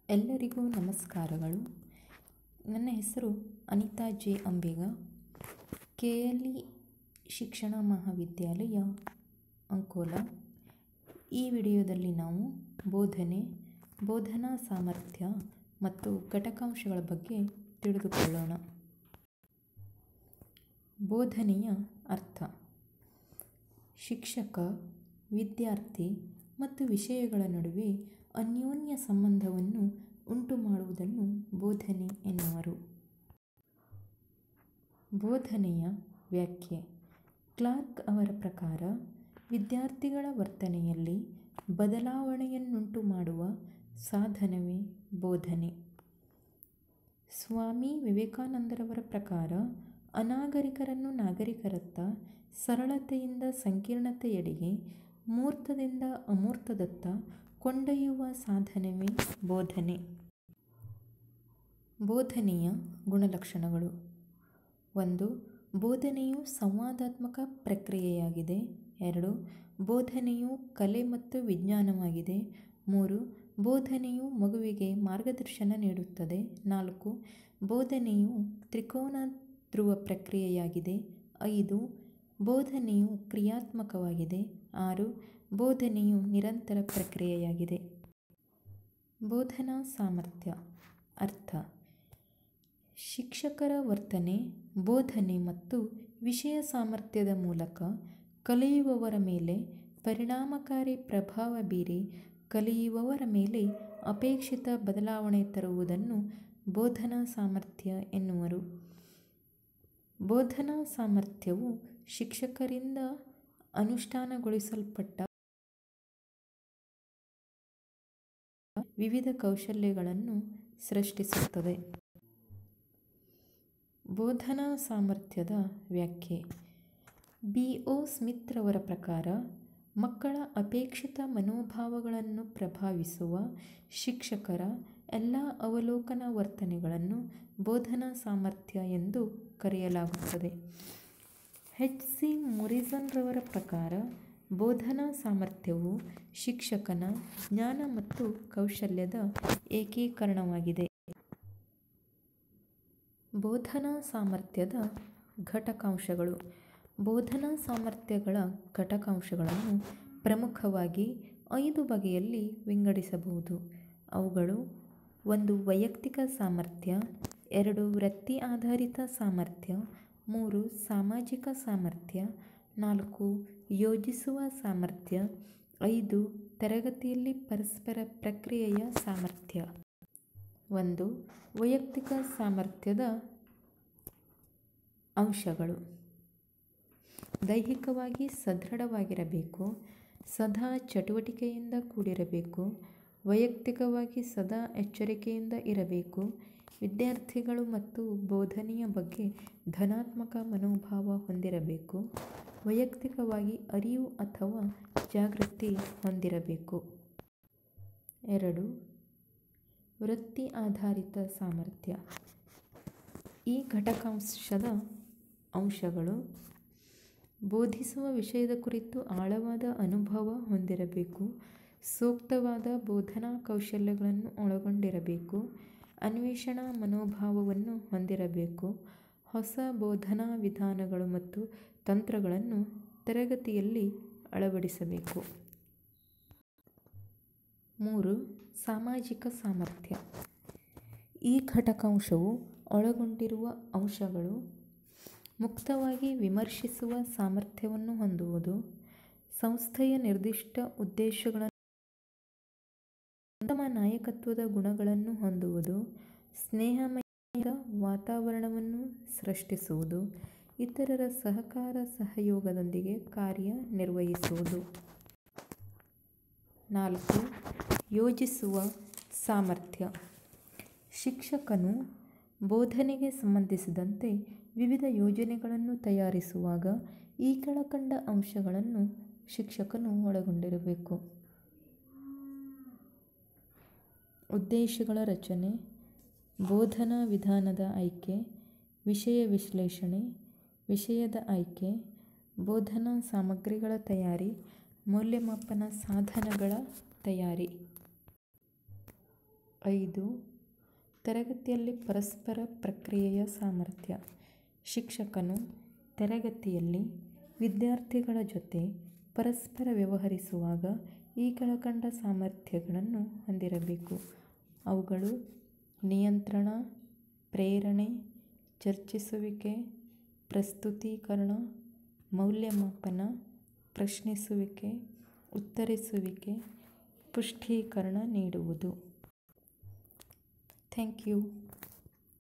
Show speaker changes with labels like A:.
A: ಎಲ್ಲರಿಗೂ ನಮಸ್ಕಾರಗಳು ನನ್ನ ಹೆಸರು Anita J Ambega K L E ಶಿಕ್ಷಣ ಮಹಾವಿದ್ಯಾಲಯ ಅಂಕೋಲಾ ಈ ವಿಡಿಯೋದಲ್ಲಿ ನಾವು ಬೋಧನೆ ಬೋಧನಾ ಸಾಮರ್ಥ್ಯ ಮತ್ತು ಘಟಕಾಂಶಗಳ ಬಗ್ಗೆ ತಿಳಿದುಕೊಳ್ಳೋಣ ಬೋಧನೆಯ ಅರ್ಥ ಶಿಕ್ಷಕ ವಿದ್ಯಾರ್ಥಿ ಮತ್ತು ವಿಷಯಗಳ ನಡುವೆ ಅನ್ಯೋನ್ಯ ಸಂಬಂಧವನ್ನು ಉಂಟುಮಾಡುವುದನ್ನು ಬೋಧನೆ ಎನ್ನುವರು ಬೋಧನೆಯ ವ್ಯಾಖ್ಯೆ ಕ್ಲಾರ್ಕ್ ಅವರ ಪ್ರಕಾರ ವಿದ್ಯಾರ್ಥಿಗಳ ವರ್ತನೆಯಲ್ಲಿ ಬದಲಾವಣೆಯನ್ನುಂಟು ಮಾಡುವ ಸಾಧನವೇ ಬೋಧನೆ ಸ್ವಾಮಿ ವಿವೇಕಾನಂದರವರ ಪ್ರಕಾರ ಅನಾಗರಿಕರನ್ನು ನಾಗರಿಕರತ್ತ ಸರಳತೆಯಿಂದ ಸಂಕೀರ್ಣತೆಯೆಡೆಗೆ ಮೂರ್ತದಿಂದ ಅಮೂರ್ತದತ್ತ ಕೊಂಡೊಯ್ಯುವ ಸಾಧನವೇ ಬೋಧನೆ ಬೋಧನೆಯ ಗುಣಲಕ್ಷಣಗಳು ಒಂದು ಬೋಧನೆಯು ಸಂವಾದಾತ್ಮಕ ಪ್ರಕ್ರಿಯೆಯಾಗಿದೆ ಎರಡು ಬೋಧನೆಯು ಕಲೆ ಮತ್ತು ವಿಜ್ಞಾನವಾಗಿದೆ ಮೂರು ಬೋಧನೆಯು ಮಗುವಿಗೆ ಮಾರ್ಗದರ್ಶನ ನೀಡುತ್ತದೆ ನಾಲ್ಕು ಬೋಧನೆಯು ತ್ರಿಕೋನ ಧ್ರುವ ಪ್ರಕ್ರಿಯೆಯಾಗಿದೆ ಐದು ಬೋಧನೆಯು ಕ್ರಿಯಾತ್ಮಕವಾಗಿದೆ ಆರು ಬೋಧನೆಯು ನಿರಂತರ ಪ್ರಕ್ರಿಯೆಯಾಗಿದೆ ಬೋಧನಾ ಸಾಮರ್ಥ್ಯ ಅರ್ಥ ಶಿಕ್ಷಕರ ವರ್ತನೆ ಬೋಧನೆ ಮತ್ತು ವಿಷಯ ಸಾಮರ್ಥ್ಯದ ಮೂಲಕ ಕಲಿಯುವವರ ಮೇಲೆ ಪರಿಣಾಮಕಾರಿ ಪ್ರಭಾವ ಬೀರಿ ಕಲಿಯುವವರ ಮೇಲೆ ಅಪೇಕ್ಷಿತ ಬದಲಾವಣೆ ತರುವುದನ್ನು ಬೋಧನಾ ಸಾಮರ್ಥ್ಯ ಎನ್ನುವರು ಬೋಧನಾ ಸಾಮರ್ಥ್ಯವು ಶಿಕ್ಷಕರಿಂದ ಅನುಷ್ಠಾನಗೊಳಿಸಲ್ಪಟ್ಟ ವಿವಿಧ ಕೌಶಲ್ಯಗಳನ್ನು ಸೃಷ್ಟಿಸುತ್ತದೆ ಬೋಧನಾ ಸಾಮರ್ಥ್ಯದ ವ್ಯಾಖ್ಯೆ ಬಿ ಒ ಸ್ಮಿತ್ ರವರ ಪ್ರಕಾರ ಮಕ್ಕಳ ಅಪೇಕ್ಷಿತ ಮನೋಭಾವಗಳನ್ನು ಪ್ರಭಾವಿಸುವ ಶಿಕ್ಷಕರ ಎಲ್ಲ ಅವಲೋಕನ ವರ್ತನೆಗಳನ್ನು ಬೋಧನಾ ಸಾಮರ್ಥ್ಯ ಎಂದು ಕರೆಯಲಾಗುತ್ತದೆ ಎಚ್ ಸಿ ಮೊರಿಸನ್ ರವರ ಪ್ರಕಾರ ಬೋಧನಾ ಸಾಮರ್ಥ್ಯವು ಶಿಕ್ಷಕನ ಜ್ಞಾನ ಮತ್ತು ಕೌಶಲ್ಯದ ಏಕೀಕರಣವಾಗಿದೆ ಬೋಧನಾ ಸಾಮರ್ಥ್ಯದ ಘಟಕಾಂಶಗಳು ಬೋಧನಾ ಸಾಮರ್ಥ್ಯಗಳ ಘಟಕಾಂಶಗಳನ್ನು ಪ್ರಮುಖವಾಗಿ ಐದು ಬಗೆಯಲ್ಲಿ ವಿಂಗಡಿಸಬಹುದು ಅವುಗಳು ಒಂದು ವೈಯಕ್ತಿಕ ಸಾಮರ್ಥ್ಯ ಎರಡು ವೃತ್ತಿ ಆಧಾರಿತ ಸಾಮರ್ಥ್ಯ ಮೂರು ಸಾಮಾಜಿಕ ಸಾಮರ್ಥ್ಯ ನಾಲ್ಕು ಯೋಜಿಸುವ ಸಾಮರ್ಥ್ಯ ಐದು ತರಗತಿಯಲ್ಲಿ ಪರಸ್ಪರ ಪ್ರಕ್ರಿಯೆಯ ಸಾಮರ್ಥ್ಯ ಒಂದು ವೈಯಕ್ತಿಕ ಸಾಮರ್ಥ್ಯದ ಅಂಶಗಳು ದೈಹಿಕವಾಗಿ ಸದೃಢವಾಗಿರಬೇಕು ಸದಾ ಚಟುವಟಿಕೆಯಿಂದ ಕೂಡಿರಬೇಕು ವೈಯಕ್ತಿಕವಾಗಿ ಸದಾ ಎಚ್ಚರಿಕೆಯಿಂದ ಇರಬೇಕು ವಿದ್ಯಾರ್ಥಿಗಳು ಮತ್ತು ಬೋಧನೆಯ ಬಗ್ಗೆ ಧನಾತ್ಮಕ ಮನೋಭಾವ ಹೊಂದಿರಬೇಕು ವೈಯಕ್ತಿಕವಾಗಿ ಅರಿವು ಅಥವಾ ಜಾಗೃತಿ ಹೊಂದಿರಬೇಕು ಎರಡು ವೃತ್ತಿ ಆಧಾರಿತ ಸಾಮರ್ಥ್ಯ ಈ ಘಟಕಾಂಶದ ಅಂಶಗಳು ಬೋಧಿಸುವ ವಿಷಯದ ಕುರಿತು ಆಳವಾದ ಅನುಭವ ಹೊಂದಿರಬೇಕು ಸೂಕ್ತವಾದ ಬೋಧನಾ ಕೌಶಲ್ಯಗಳನ್ನು ಒಳಗೊಂಡಿರಬೇಕು ಅನ್ವೇಷಣಾ ಮನೋಭಾವವನ್ನು ಹೊಂದಿರಬೇಕು ಹೊಸ ಬೋಧನಾ ವಿಧಾನಗಳು ಮತ್ತು ತಂತ್ರಗಳನ್ನು ತರಗತಿಯಲ್ಲಿ ಅಳವಡಿಸಬೇಕು ಮೂರು ಸಾಮಾಜಿಕ ಸಾಮರ್ಥ್ಯ ಈ ಘಟಕಾಂಶವು ಒಳಗೊಂಡಿರುವ ಅಂಶಗಳು ಮುಕ್ತವಾಗಿ ವಿಮರ್ಶಿಸುವ ಸಾಮರ್ಥ್ಯವನ್ನು ಹೊಂದುವುದು ಸಂಸ್ಥೆಯ ನಿರ್ದಿಷ್ಟ ಉದ್ದೇಶಗಳನ್ನು ಉತ್ತಮ ನಾಯಕತ್ವದ ಗುಣಗಳನ್ನು ಹೊಂದುವುದು ಸ್ನೇಹಮಯ ವಾತಾವರಣವನ್ನು ಸೃಷ್ಟಿಸುವುದು ಇತರರ ಸಹಕಾರ ಸಹಯೋಗದೊಂದಿಗೆ ಕಾರ್ಯನಿರ್ವಹಿಸುವುದು ನಾಲ್ಕು ಯೋಜಿಸುವ ಸಾಮರ್ಥ್ಯ ಶಿಕ್ಷಕನು ಬೋಧನೆಗೆ ಸಂಬಂಧಿಸಿದಂತೆ ವಿವಿಧ ಯೋಜನೆಗಳನ್ನು ತಯಾರಿಸುವಾಗ ಈ ಕೆಳಕಂಡ ಅಂಶಗಳನ್ನು ಶಿಕ್ಷಕನು ಒಳಗೊಂಡಿರಬೇಕು ಉದ್ದೇಶಗಳ ರಚನೆ ಬೋಧನಾ ವಿಧಾನದ ಆಯ್ಕೆ ವಿಷಯ ವಿಶ್ಲೇಷಣೆ ವಿಷಯದ ಆಯ್ಕೆ ಬೋಧನಾ ಸಾಮಗ್ರಿಗಳ ತಯಾರಿ ಮೌಲ್ಯಮಾಪನ ಸಾಧನಗಳ ತಯಾರಿ ಐದು ತರಗತಿಯಲ್ಲಿ ಪರಸ್ಪರ ಪ್ರಕ್ರಿಯೆಯ ಸಾಮರ್ಥ್ಯ ಶಿಕ್ಷಕನು ತರಗತಿಯಲ್ಲಿ ವಿದ್ಯಾರ್ಥಿಗಳ ಜೊತೆ ಪರಸ್ಪರ ವ್ಯವಹರಿಸುವಾಗ ಈ ಕೆಳಕಂಡ ಸಾಮರ್ಥ್ಯಗಳನ್ನು ಹೊಂದಿರಬೇಕು ಅವುಗಳು ನಿಯಂತ್ರಣ ಪ್ರೇರಣೆ ಚರ್ಚಿಸುವಿಕೆ ಪ್ರಸ್ತುತೀಕರಣ ಮೌಲ್ಯಮಾಪನ ಪ್ರಶ್ನಿಸುವಿಕೆ ಉತ್ತರಿಸುವಿಕೆ ಪುಷ್ಟೀಕರಣ ನೀಡುವುದು ಥ್ಯಾಂಕ್ ಯು